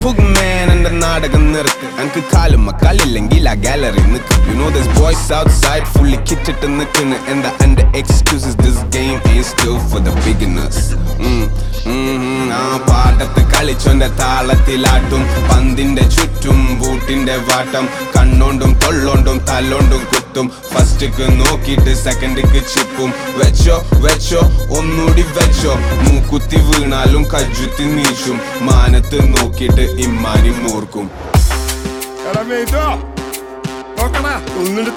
Man എന്റെ നാടകം നിർത്ത് എനിക്ക് കാലും മക്കളില്ലെങ്കിൽ ആ ഗാലറി നിൽക്കും you know this boys outside fully കിറ്റിട്ട് നിൽക്കുന്നു എന്താ എന്റെ excuses this game is still for the beginners ആ പാട്ടത്ത് കളിച്ചോന്റെ താളത്തിലാട്ടും പന്തിന്റെ ചുറ്റും ബൂട്ടിന്റെ വാട്ടം കണ്ണോണ്ടും തൊള്ളോണ്ടും തല്ലോണ്ടും കുത്തും ഫസ്റ്റ്ക്ക് നോക്കിയിട്ട് സെക്കൻഡിക്ക് ചിപ്പും വെച്ചോ വെച്ചോ ഒന്നുകൂടി വെച്ചോ മൂക്കുത്തി വീണാലും കജ്ജുത്തി നീച്ചും മാനത്ത് നോക്കിയിട്ട് ഇമ്മാനി മൂർക്കും എടാ മേത്തോ നോക്കണ ഒന്നിട്ട്